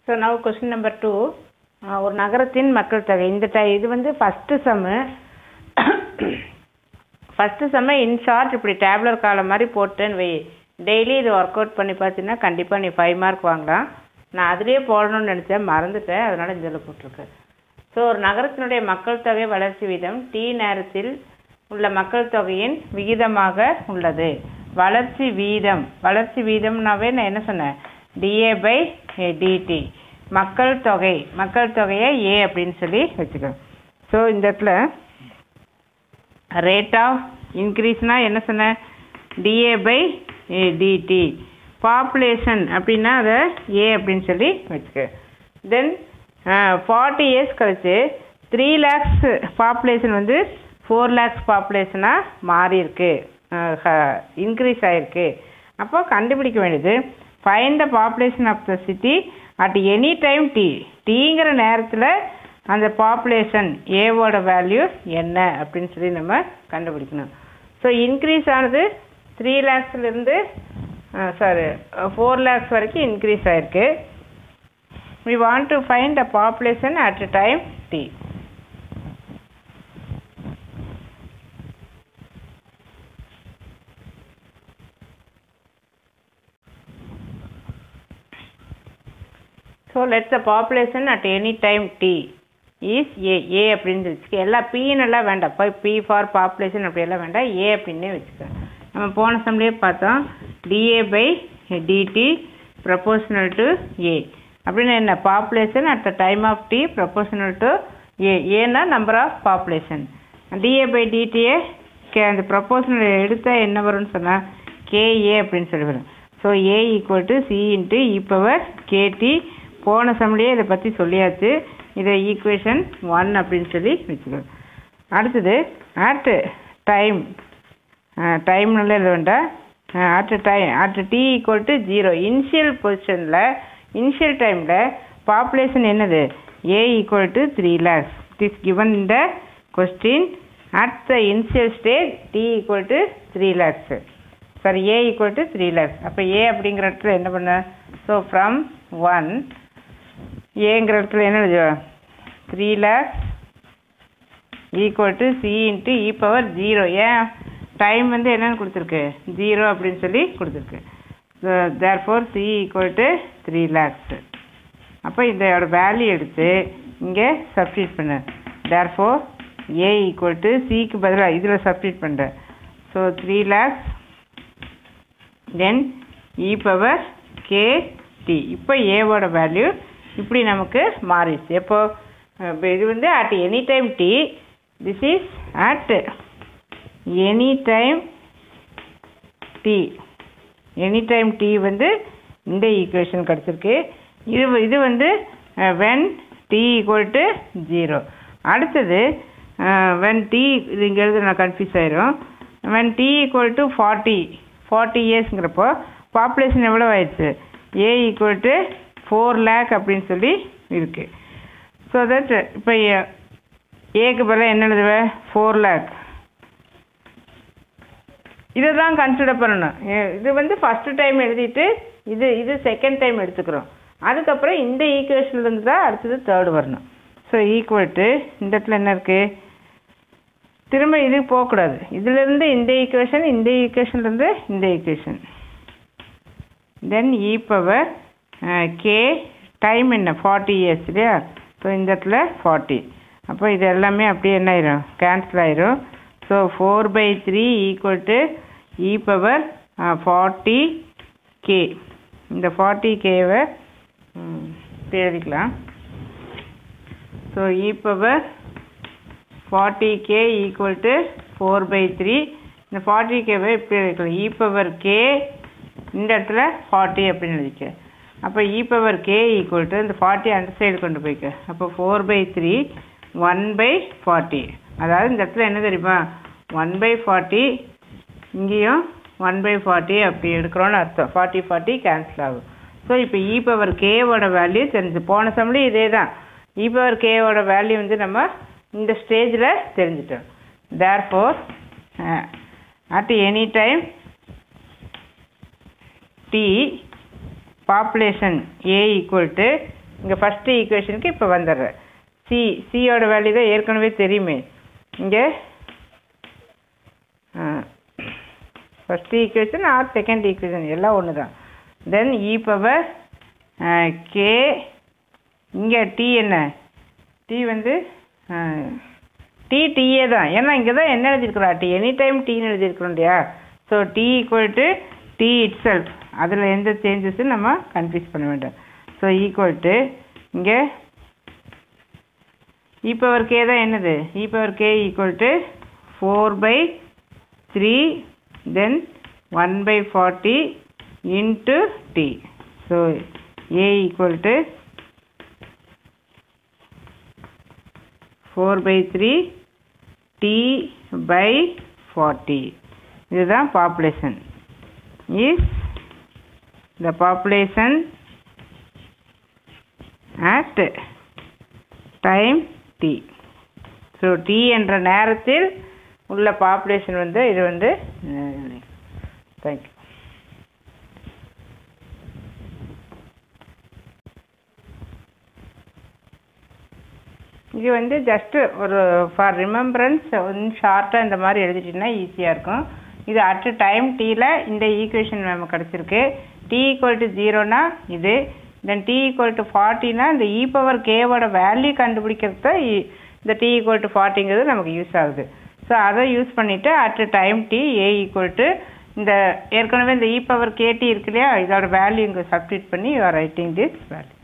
so now question number two ஒரு நகரத்தின் மக்கள் தொகை இந்த டை இது வந்து ஃபஸ்ட்டு சம்மு ஃபஸ்ட்டு செம்ம இன்ஷார்ட் இப்படி டேப்லர் காலம் மாதிரி போட்டேன்னு வை டெய்லி இது ஒர்க் அவுட் பண்ணி பார்த்தீங்கன்னா கண்டிப்பாக நீ ஃபைவ் மார்க் வாங்கலாம் நான் அதுலேயே போடணும்னு நினச்சேன் மறந்துட்டேன் அதனால் இதில் போட்டிருக்கேன் ஸோ ஒரு நகரத்தினுடைய மக்கள் தொகை வளர்ச்சி வீதம் டி நேரத்தில் உள்ள மக்கள் தொகையின் விகிதமாக உள்ளது வளர்ச்சி வீதம் வளர்ச்சி வீதம்னாவே நான் என்ன சொன்னேன் டிஏ பை டிடி மக்கள் தொகை மக்கள் தொகையை ஏ அப்படின்னு சொல்லி வச்சுக்கோங்க ஸோ இந்த இடத்துல ரேட் ஆஃப் இன்க்ரீஸ்னால் என்ன சொன்னேன் டிஏ பை டிடி பாப்புலேஷன் அப்படின்னா அதை ஏ அப்படின்னு சொல்லி வச்சுக்க தென் ஃபார்ட்டி இயர்ஸ் கழிச்சு த்ரீ லேக்ஸ் பாப்புலேஷன் வந்து ஃபோர் லேக்ஸ் பாப்புலேஷனாக மாறி இருக்கு இன்க்ரீஸ் ஆகிருக்கு அப்போ கண்டுபிடிக்க வேண்டியது find the population of the city at any time T டீங்கிற நேரத்தில் அந்த பாப்புலேஷன் ஏவோட வேல்யூ என்ன அப்படின்னு சொல்லி நம்ம கண்டுபிடிக்கணும் ஸோ இன்க்ரீஸ் ஆனது த்ரீ லேக்ஸ்லேருந்து சாரி ஃபோர் லேக்ஸ் வரைக்கும் இன்க்ரீஸ் ஆகிருக்கு we want to find the population at a time T so let the population at any time T is A A அப்படின்னு வச்சுக்க எல்லாம் பின்னு எல்லாம் வேண்டாம் இப்போ பி ஃபார் பாப்புலேஷன் அப்படியெல்லாம் வேண்டாம் ஏ அப்படின்னே வச்சுக்க நம்ம போன சம்லேயே பார்த்தோம் dA by dT proportional to A அப்படின்னு என்ன population at the time of T proportional to A ஏன்னா number of population dA by dTA K அந்த ப்ரப்போர்ஷனல் எடுத்தால் என்ன வரும்னு சொன்னால் கேஏ அப்படின்னு சொல்லி வரும் so A equal to C into E power KT போன சம்லேயே இதை பற்றி சொல்லியாச்சு இதை ஈக்குவேஷன் ஒன் அப்படின்னு சொல்லி வச்சுக்கோ அடுத்தது அட் டைம் டைம் நல்லா எழுத வேண்டாம் at time at T equal to zero initial பொசிஷனில் இனிஷியல் டைமில் பாப்புலேஷன் என்னது A equal to three lakhs it is given இந்த question at the initial stage T equal to three lakhs sorry A equal to three lakhs அப்போ A அப்படிங்கிற இடத்துல என்ன பண்ண so from one ஏங்கிற இடத்துல என்ன எழுதுவ three lakhs equal to C into E power zero ஏன் டைம் வந்து என்னென்னு கொடுத்துருக்கு ஜீரோ அப்படின்னு சொல்லி கொடுத்துருக்கு therefore C equal to three lakhs அப்போ இதோட வேல்யூ எடுத்து இங்கே சப்ஸ்டியூட் பண்ணு therefore A equal to சிக்கு பதிலாக இதில் சப்ஸ்டியூட் பண்ணுறேன் so three lakhs then E power K T இப்போ ஏவோட வேல்யூ இப்படி நமக்கு மாறிடுச்சு எப்போ இப்போ இது வந்து at any time T this is at any time T any time T வந்து இந்த ஈக்குவேஷன் கிடச்சிருக்கு இது இது வந்து when T equal to zero அடுத்தது வென் டி இது இங்கே எழுத நான் கன்ஃபியூஸ் ஆயிரும் when T equal to forty forty இயர்ஸ்ங்கிறப்போ பாப்புலேஷன் எவ்வளோ ஆயிடுச்சு A equal to four lakh அப்படின்னு சொல்லி இருக்குது ஸோ தட் இப்போ ஏக்கு பதிலாக என்ன எழுதுவேன் ஃபோர் லேக் இதை தான் கன்சிடர் பண்ணணும் இது வந்து ஃபஸ்ட்டு டைம் எழுதிட்டு இது இது செகண்ட் டைம் எடுத்துக்கிறோம் அதுக்கப்புறம் இந்த ஈக்குவேஷன்லேருந்து தான் அடுத்தது தேர்டு வரணும் ஸோ ஈக்குவல் டு இந்த இடத்துல என்ன இருக்குது திரும்ப இது போகக்கூடாது இதிலிருந்து இந்த ஈக்குவேஷன் இந்த ஈக்குவேஷன்லேருந்து இந்த equation then E power K time என்ன ஃபார்ட்டி இயர்ஸ் இல்லையா ஸோ இந்த இடத்துல ஃபார்ட்டி அப்போ இது எல்லாமே அப்படியே என்ன ஆயிரும் கேன்சல் ஆயிரும் so four by three equal to E power forty K இந்த ஃபார்ட்டி கேவை எழுதிக்கலாம் so E power forty K equal to four by three இந்த ஃபார்ட்டி கேவை இப்படி எழுதிக்கலாம் இ பவர் கே இந்த இடத்துல ஃபார்ட்டி அப்படின்னு எழுதிக்க அப்போ E power K equal to இந்த ஃபார்ட்டி அந்த சைடு கொண்டு போய்க்க அப்போ four by three one by forty அதாவது இந்த இடத்துல என்ன தெரியுமா ஒன் பை ஃபார்ட்டி இங்கேயும் ஒன் பை ஃபார்ட்டி அப்படி எடுக்கிறோன்னு அர்த்தம் ஃபார்ட்டி ஃபார்ட்டி கேன்சல் ஆகும் ஸோ இப்போ இ பவர் கேவோட வேல்யூ தெரிஞ்சு போன சம்பளம் இதே தான் இ பவர் கேவோட வேல்யூ வந்து நம்ம இந்த ஸ்டேஜில் தெரிஞ்சிட்டோம் therefore at any time T population A equal to இங்கே ஃபஸ்ட்டு ஈக்குவேஷனுக்கு இப்போ வந்துடுறேன் சி சியோட வேல்யூ தான் ஏற்கனவே தெரியுமே இங்கே first equation or second equation எல்லாம் ஒன்று தான் தென் இ பவர் கே இங்கே டி என்ன டி வந்து டி டிஏ தான் ஏன்னா இங்கே தான் என்ன எழுதியிருக்கிறோம் டி எனி டைம் டீன்னு எழுதியிருக்கிறோம் இல்லையா so T equal to T itself அதில் எந்த சேஞ்சஸும் நம்ம கன்ஃபியூஸ் பண்ண வேண்டாம் ஸோ ஈக்குவல் டு இங்கே இ பவர் கே தான் என்னது E power K equal to four by three then one by forty into T so A equal to four by three T by forty இதுதான் population is the population at time T so T என்ற நேரத்தில் உள்ள population வந்து இது வந்து thank you இது வந்து just ஒரு ஃபார் ரிமெம்பரன்ஸ் ஒன்று ஷார்ட்டாக இந்த மாதிரி எழுதிட்டிங்கன்னா ஈஸியாக இருக்கும் இது அட் டைம் டீயில் இந்த ஈக்குவேஷன் நமக்கு கிடச்சிருக்கு டி ஈக்குவல் டு ஜீரோனா இது தென் டி ஈக்குவல் டு ஃபார்ட்டினா இந்த இ பவர் கேவோட வேல்யூ கண்டுபிடிக்கிறது தான் இந்த டி ஈக்குவல் டு ஃபார்ட்டிங்கிறது நமக்கு யூஸ் ஆகுது ஸோ அதை யூஸ் பண்ணிவிட்டு at time T A equal to இந்த ஏற்கனவே இந்த இ பவர் கேடி இருக்கு இல்லையா இதோட வேல்யூ இங்கே சப்ஸ்டியூட் பண்ணி you are writing this value